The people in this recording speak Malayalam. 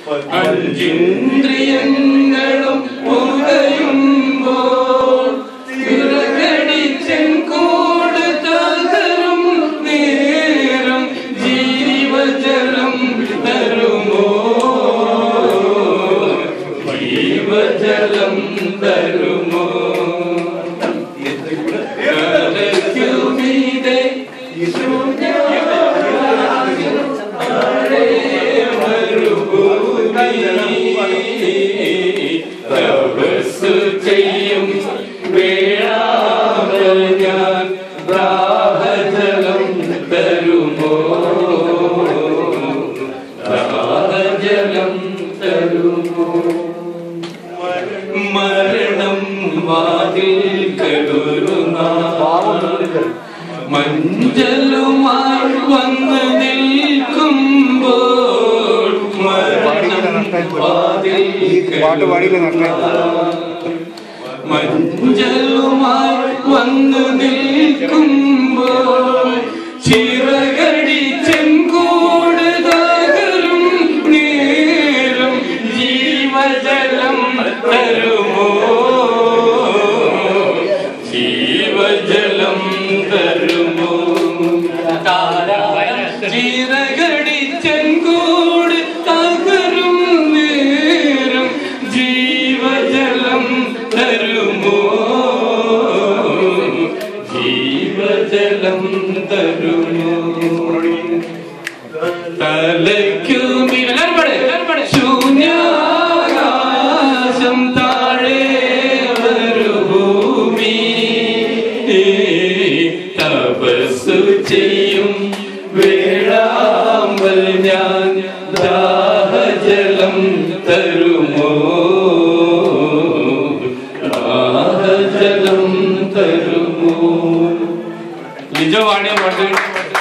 അഞ്ചിന്ദ്രിയങ്ങളും പുകയുമ്പോൾ ചിറകടിച്ചെങ്കോട് തകരും നേരം ജീവജലം തരുമോ ജീവജലം തരുമോ കലയ്ക്കുമീതെ തപസ് ചെയ്യും വേഴാമൽ ഞാൻ ദാഹജലം തരുമോ ദാഹജലം തരുമോ മരണം വാതിൽ കടുരുന്ന മഞ്ചലുമായി വന്ന് നിൽക്കുമ്പോൾ മരണം വാതിൽ പാട്ട് പാടിയില്ല നഷ്ടം മഞ്ചലുമായി വന്നു നിൽക്കുമ്പോൾ ചിറകടി ചെങ്കോട് തകരും നേരം ജീവജലം തരുമോ ജീവജലം തരുമോ ചിറകടി ചെങ്കോട് തകരും നേരം ജീവജലം തരുമോ ജീവജലം തരുമോ തലയ്ക്കുമില്ലം ശൂന്യാകാശം താഴെ ഭൂമി തപസ്സു ചെയ്യും വേഴാമ്പൽ ഞാൻ ദാഹജലം തരുമോ ദാഹജലം തരുമോ ലിജോ പാടിയ പാട്ട്